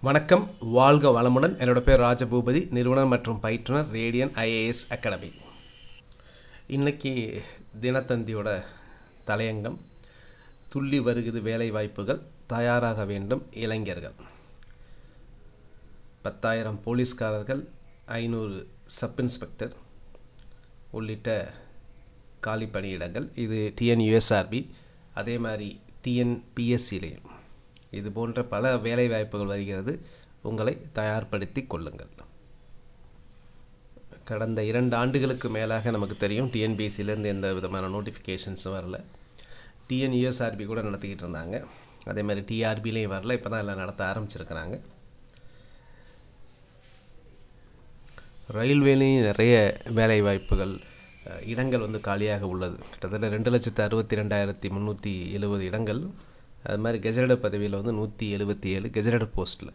வணக்கம் வாழ்க வளமுடன் என்னோட பேர் ராஜபூபதி நிறுவனர் மற்றும் பயிற்றுனர் ரேடியன் ஐஏஎஸ் அகாடமி இன்னைக்கு தினத்தந்தியோட தலையங்கம் துள்ளி வருகுது வேலை வாய்ப்புகள் தயாராக வேண்டும் இளைஞர்கள் பத்தாயிரம் போலீஸ்காரர்கள் ஐநூறு சப் இன்ஸ்பெக்டர் உள்ளிட்ட காலி பணியிடங்கள் இது டிஎன்யூஎஸ்ஆர்பி அதே மாதிரி டிஎன்பிஎஸ்சிலையும் இது போன்ற பல வேலை வாய்ப்புகள் வருகிறது உங்களை தயார்படுத்தி கொள்ளுங்கள் கடந்த இரண்டு ஆண்டுகளுக்கு மேலாக நமக்கு தெரியும் டிஎன்பிஎஸ்சிலேருந்து எந்த விதமான நோட்டிஃபிகேஷன்ஸும் வரல டிஎன்யூஎஸ்ஆர்பி கூட நடத்திக்கிட்டு இருந்தாங்க அதே மாதிரி டிஆர்பிலையும் வரல இப்போ தான் எல்லாம் நடத்த ஆரம்பிச்சிருக்கிறாங்க ரயில்வேலையும் நிறைய வேலை வாய்ப்புகள் அஹ், இடங்கள் வந்து காலியாக உள்ளது கிட்டத்தட்ட ரெண்டு லட்சத்து அறுபத்தி ரெண்டாயிரத்தி முந்நூற்றி எழுபது இடங்கள் அது மாதிரி கெஜரட பதவியில் வந்து நூற்றி எழுபத்தி ஏழு கெஜரட போஸ்ட்டில்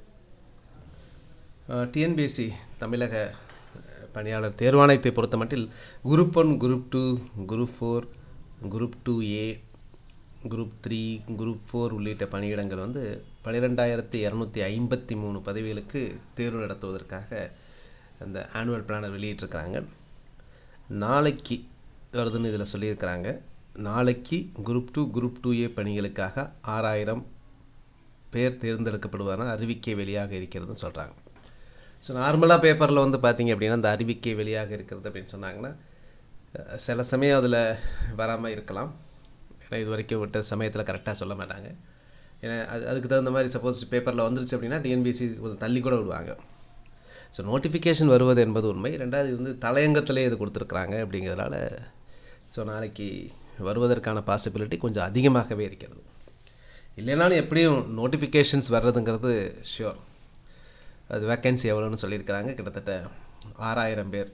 டிஎன்பிஎஸ்சி தமிழக அஹ், பணியாளர் தேர்வாணையத்தை பொறுத்த மட்டில் group one group two group four group two A group three group four உள்ளிட்ட பணியிடங்கள் வந்து பன்னிரெண்டாயிரத்தி இரநூத்தி ஐம்பத்தி மூணு பதவிகளுக்கு தேர்வு நடத்துவதற்காக அந்த ஆனுவல் பிளானர் வெளியிட்டிருக்கிறாங்க நாளைக்கு வருதுன்னு இதில் சொல்லியிருக்கிறாங்க நாளைக்கு group two group two A பணிகளுக்காக ஆறாயிரம் பேர் தேர்ந்தெடுக்கப்படுவார்னு அறிவிக்கை வெளியாக இருக்கிறதுன்னு சொல்கிறாங்க ஸோ நார்மலாக பேப்பரில் வந்து பார்த்தீங்க அப்படின்னா அந்த அறிவிக்கை வெளியாக இருக்கிறது அப்படின்னு சொன்னாங்கன்னா அஹ், சில சமயம் அதில் வராமல் இருக்கலாம் ஏன்னா இது வரைக்கும் விட்ட சமயத்தில் கரெக்டாக சொல்ல மாட்டாங்க ஏன்னா அது அதுக்கு தகுந்த மாதிரி சப்போஸ் பேப்பரில் வந்துருச்சு அப்படின்னா டிஎன்பிசி கொஞ்சம் தள்ளி கூட விடுவாங்க ஸோ நோட்டிஃபிகேஷன் வருவது என்பது உண்மை ரெண்டாவது இது வந்து தலையங்கத்திலே இது கொடுத்துருக்குறாங்க அப்படிங்கிறதுனால ஸோ நாளைக்கு வருவதற்கான பாசிபிலிட்டி கொஞ்சம் அதிகமாகவே இருக்கிறது இல்லைனாலும் எப்படியும் நோட்டிஃபிகேஷன்ஸ் வர்றதுங்கிறது ஷியோர் அது வேக்கன்சி எவ்வளோன்னு சொல்லியிருக்கிறாங்க கிட்டத்தட்ட ஆறாயிரம் பேர்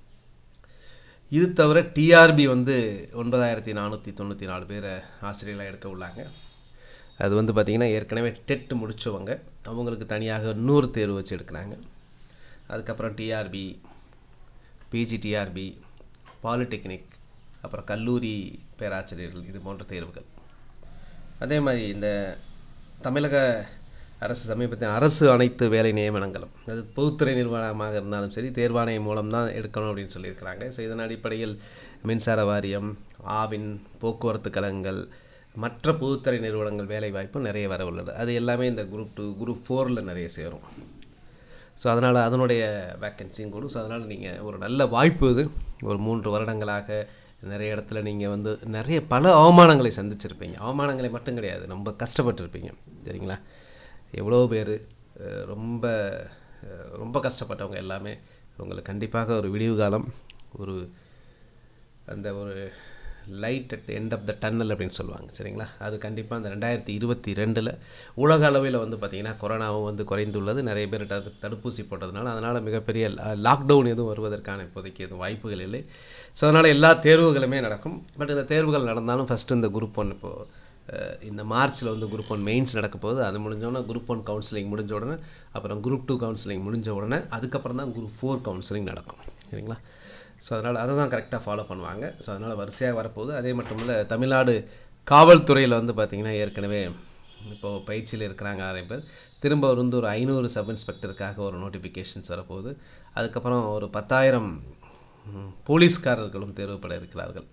இது தவிர டிஆர்பி வந்து ஒன்பதாயிரத்தி நானூற்றி தொண்ணூற்றி நாலு பேரை ஆசிரியர்களாக எடுக்க உள்ளாங்க அது வந்து பார்த்திங்கன்னா ஏற்கனவே டெட் முடித்தவங்க அவங்களுக்கு தனியாக இன்னொரு தேர்வு வச்சு எடுக்கிறாங்க அதுக்கப்புறம் டிஆர்பி பிஜிடிஆர்பி பாலிடெக்னிக் அப்புறம் கல்லூரி பேராசிரியர்கள் இது போன்ற தேர்வுகள் அதே மாதிரி இந்த தமிழக அரசு சமீபத்தில் அரசு அனைத்து வேலை நியமனங்களும் அது பொதுத்துறை நிறுவனமாக இருந்தாலும் சரி தேர்வாணையம் மூலம் தான் எடுக்கணும் அப்படின்னு சொல்லியிருக்கிறாங்க ஸோ இதன் அடிப்படையில் மின்சார வாரியம் ஆவின் போக்குவரத்து கழகங்கள் மற்ற பொதுத்துறை நிறுவனங்கள் வேலை வாய்ப்பு நிறைய வர உள்ளது அது எல்லாமே இந்த குரூப் டூ குரூப் ஃபோரில் நிறைய சேரும் ஸோ அதனால் அதனுடைய வேக்கன்சியும் கூடும் ஸோ அதனால் நீங்கள் ஒரு நல்ல வாய்ப்பு இது ஒரு மூன்று வருடங்களாக நிறைய இடத்துல நீங்கள் வந்து நிறைய பல அவமானங்களை சந்திச்சிருப்பீங்க அவமானங்களை மட்டும் கிடையாது ரொம்ப கஷ்டப்பட்டிருப்பீங்க சரிங்களா எவ்வளோ பேர் ரொம்ப அஹ், ரொம்ப கஷ்டப்பட்டவங்க எல்லாமே உங்களுக்கு கண்டிப்பாக ஒரு விடிவு காலம் ஒரு அந்த ஒரு light at end of the tunnel அப்படின்னு சொல்லுவாங்க சரிங்களா அது கண்டிப்பாக அந்த ரெண்டாயிரத்தி இருபத்தி ரெண்டில் உலக அளவில் வந்து பார்த்திங்கன்னா கொரோனாவும் வந்து குறைந்துள்ளது நிறைய பேர் தடு தடுப்பூசி போட்டதுனால அதனால் மிகப்பெரிய லாக்டவுன் எதுவும் வருவதற்கான இப்போதைக்கு எதுவும் வாய்ப்புகள் இல்லை ஸோ அதனால் எல்லா தேர்வுகளுமே நடக்கும் பட் இந்த தேர்வுகள் நடந்தாலும் ஃபஸ்ட்டு இந்த குரூப் ஒன் இப்போது அஹ், இந்த மார்ச்சில் வந்து குரூப் ஒன் மெயின்ஸ் நடக்க போகுது அது முடிஞ்சோடனே குரூப் ஒன் கவுன்சிலிங் முடிஞ்ச உடனே அப்புறம் குரூப் டூ கவுன்சிலிங் முடிஞ்ச உடனே அதுக்கப்புறம் தான் குரூப் ஃபோர் கவுன்சிலிங் நடக்கும் சரிங்களா ஸோ அதனால் அதை தான் கரெக்டாக ஃபாலோ பண்ணுவாங்க ஸோ அதனால் வரிசையாக வரப்போகுது அதே மட்டும் இல்லை தமிழ்நாடு காவல்துறையில் வந்து பார்த்திங்கன்னா ஏற்கனவே இப்போது பயிற்சியில் இருக்கிறாங்க நிறைய பேர் திரும்ப வந்து ஒரு ஐநூறு சப் இன்ஸ்பெக்டருக்காக ஒரு நோட்டிஃபிகேஷன்ஸ் வரப்போகுது அதுக்கப்புறம் ஒரு பத்தாயிரம் ம், போலீஸ்காரர்களும் தேர்வுப்பட இருக்கிறார்கள்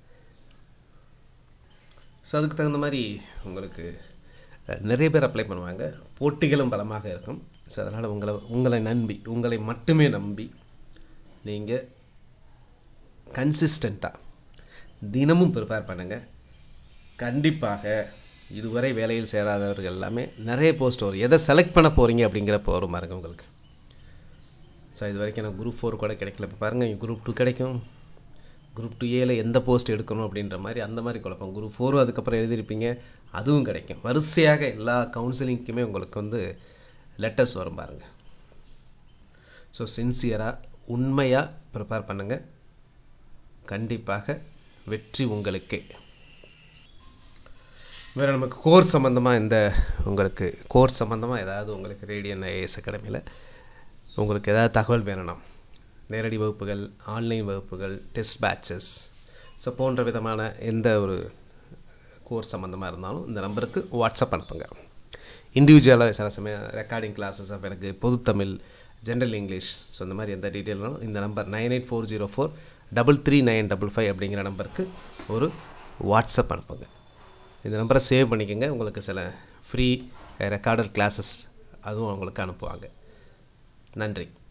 ஸோ அதுக்கு தகுந்த மாதிரி உங்களுக்கு அஹ், நிறைய பேர் அப்ளை பண்ணுவாங்க போட்டிகளும் பலமாக இருக்கும் ஸோ அதனால் உங்களை உங்களை நம்பி உங்களை மட்டுமே நம்பி நீங்கள் கன்சிஸ்டண்ட்டாக தினமும் ப்ரிப்பேர் பண்ணுங்கள் கண்டிப்பாக இதுவரை வேலையில் சேராதவர்கள் எல்லாமே நிறைய போஸ்ட் வரும் எதை செலக்ட் பண்ண போகிறீங்க அப்படிங்கிறப்ப வரும் பாருங்க உங்களுக்கு ஸோ இது வரைக்கும் எனக்கு குரூப் ஃபோர் கூட கிடைக்கல இப்போ பாருங்கள் குரூப் டூ கிடைக்கும் குரூப் டூ ஏல எந்த போஸ்ட் எடுக்கணும் அப்படின்ற மாதிரி அந்த மாதிரி குழப்பம் குரூப் ஃபோரும் அதுக்கப்புறம் எழுதியிருப்பீங்க அதுவும் கிடைக்கும் வரிசையாக எல்லா கவுன்சிலிங்க்குமே உங்களுக்கு வந்து லெட்டர்ஸ் வரும் பாருங்கள் ஸோ சின்சியராக உண்மையாக ப்ரிப்பேர் பண்ணுங்கள் கண்டிப்பாக வெற்றி உங்களுக்கே வேறு நமக்கு கோர்ஸ் சம்மந்தமாக இந்த உங்களுக்கு கோர்ஸ் சம்மந்தமாக ஏதாவது உங்களுக்கு ரேடியன் ஐஏஎஸ் அகாடமியில் உங்களுக்கு ஏதாவது தகவல் வேணும்னா நேரடி வகுப்புகள் ஆன்லைன் வகுப்புகள் டெஸ்ட் பேட்சஸ் ஸோ போன்ற விதமான எந்த ஒரு கோர்ஸ் சம்மந்தமாக இருந்தாலும் இந்த நம்பருக்கு வாட்ஸ்அப் அனுப்புங்க இண்டிவிஜுவலாக சில சமயம் ரெக்கார்டிங் கிளாஸஸ் ஆஃப் எனக்கு பொதுத்தமிழ் ஜென்ரல் இங்கிலீஷ் ஸோ இந்த மாதிரி எந்த டீட்டெயிலும் இந்த number nine eight four zero four double three nine double five அப்படிங்கிற நம்பருக்கு ஒரு வாட்ஸ்அப் அனுப்புங்க இந்த நம்பரை சேவ் பண்ணிக்கோங்க உங்களுக்கு சில ஃப்ரீ ரெக்கார்டட் கிளாஸஸ் அதுவும் உங்களுக்கு அனுப்புவாங்க நன்றி